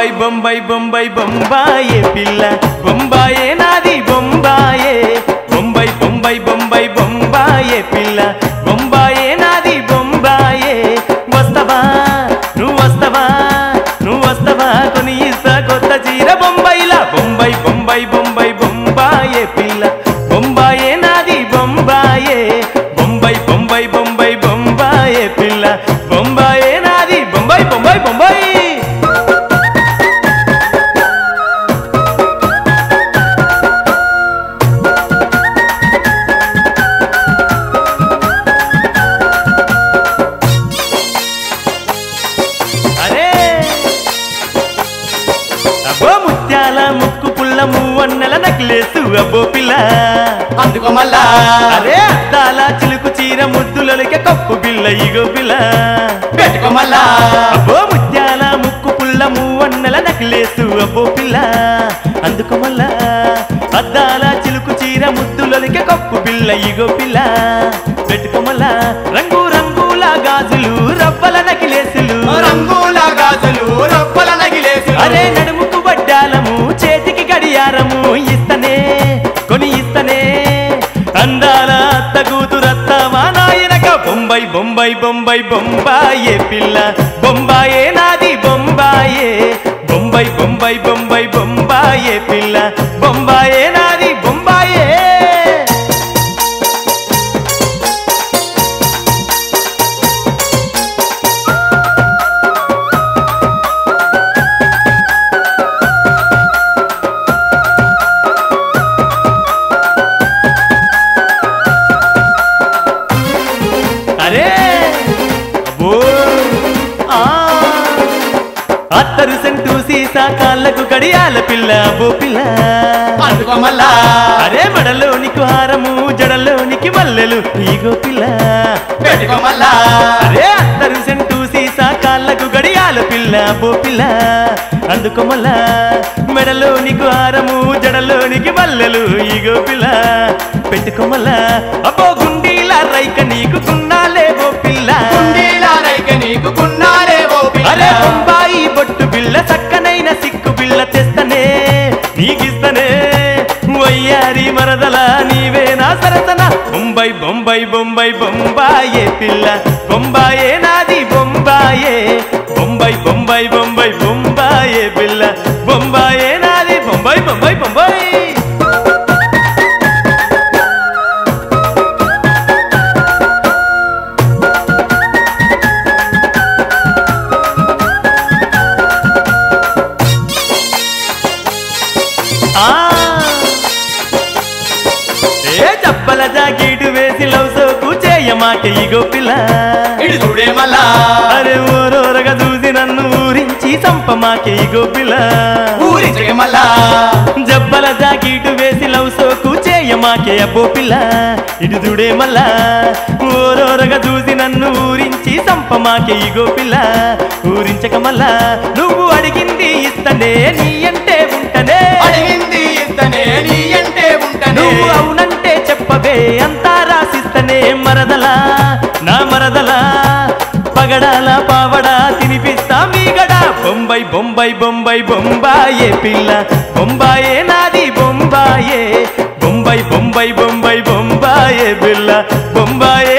బొంబాయి బొంబాయి బొంబాయి బొంబాయే పిల్ల బొంబాయే నాది బొంబాయే బొంబాయి బొంబాయి బొంబాయి బొంబాయే పిల్ల బొంబాయే నాది బొంబాయే వస్తవా నువ్వు వస్తవా నువ్వు వస్తవా కొని ఇస్తా కొత్త చీర బొంబాయిలా బొంబాయి బొంబాయి బొంబాయి బొంబాయే పిల్ల బొంబాయే నాది బొంబాయే బొంబాయి బొంబాయి బొంబాయి బొంబాయే పిల్ల బొంబాయే నాది బొంబాయి బొంబాయి బొంబాయి అరే అబ్బో ముత్యాల ముక్కు పుల్ల మూవన్నెల నక్లేసు అబ్బో పిల్ల అందుకో మళ్ళా అరే అద్దాల చిలుకు చీర ముద్దులొలిక కప్పు పిల్ల ఇగో పిల్ల పెట్టుకో మళ్ళా అబ్బో ముత్యాల ముక్కు పుల్ల మూవన్నెల నక్లేసు అబ్బో పిల్ల అందుకు మళ్ళా అద్దాల చిలుకు చీర ముద్దులొలిక కప్పు పిల్ల ఇగో పిల్ల పెట్టుకోమల్లా రంగు రంగుల గాజులు రవ్వల నకిలేసులు రంగుల గాజులు రొప్పల నగిలేసు అరే నడుముకు వడ్డాలము చేతికి గడియారము ఇస్తనే కొని ఇస్తనే అందాల అత్త కూతురత్త మా నాయనక బొంబాయి బొంబాయి బొంబాయి బొంబాయే పిల్ల బొంబాయే నాది బొంబాయే బొంబాయి బొంబాయి బొంబాయి బొంబాయే పిల్ల బొంబాయే నాది బొంబాయే అరే అబ్బో ఆ అత్తరు సెంటు సీసా కాళ్ళకు కడియాల పిల్ల అబ్బో పిల్ల అందుకో మళ్ళా అరే మడలోనికి హారము జడలోనికి మల్లెలు ఈగో పిల్ల పెట్టుకో మళ్ళా అరే అత్తరు సెంటు సీసా కాళ్ళకు గడియాల పిల్ల అబ్బో పిల్ల అందుకోమల్ల మెడలోనికి హారము జడలోనికి మల్లెలు ఈగో పిల్ల పెట్టుకోమల్ల అబ్బో గుండీల రైక నీకు కున్నాలే ఓ పిల్ల కుండీల రైక నీకు కున్నారే ఓ అరే పిల్ల బొంబాయి బొట్టు బిల్ల చక్కనైన సిక్కు బిల్ల తెస్తనే నీకిస్తనే వయ్యారి మరదల నీవే నా సరసన బొంబాయి బొంబాయి బొంబాయి బొంబాయే పిల్ల బొంబాయే నాది బొంబాయే బొంబాయి బొంబాయి బొంబాయి బొంబాయే పిల్ల బొంబాయే నాది బొంబాయి బొంబాయి బొంబాయి ఆ ఏ చప్పల జాకీటు వేసి లవ్ సోకు చేయమాక ఇగో పిల్ల ఇటు చూడే మళ్ళా అరే ఓరోరగా చూసి నన్ను ఊరించి చంపమాక ఇగో పిల్ల ఊరించక మళ్ళా జబ్బల జాకీటు వేసి లవ్ సోకు చేయమాకే అబ్బో పిల్ల ఇటు చూడే మళ్ళా ఓరోరగా చూసి నన్ను ఊరించి చంపమాకే ఇగో పిల్ల ఊరించక మళ్ళా నువ్వు అడిగింది ఇస్తనే నీ అంటే ఉంటనే అడిగింది ఇస్తనే నీ అంటే ఉంటనే నువ్వు అవునంటే చెప్పవే అంతా రాసిస్తనే మరదలా నా మరదలా పగడాల పావడా తినిపిస్తా మీగడ బొంబాయి బొంబాయి బొంబాయి బొంబాయే పిల్ల బొంబాయే నాది బొంబాయే బొంబాయి బొంబాయి బొంబాయి బొంబాయే పిల్ల బొంబాయే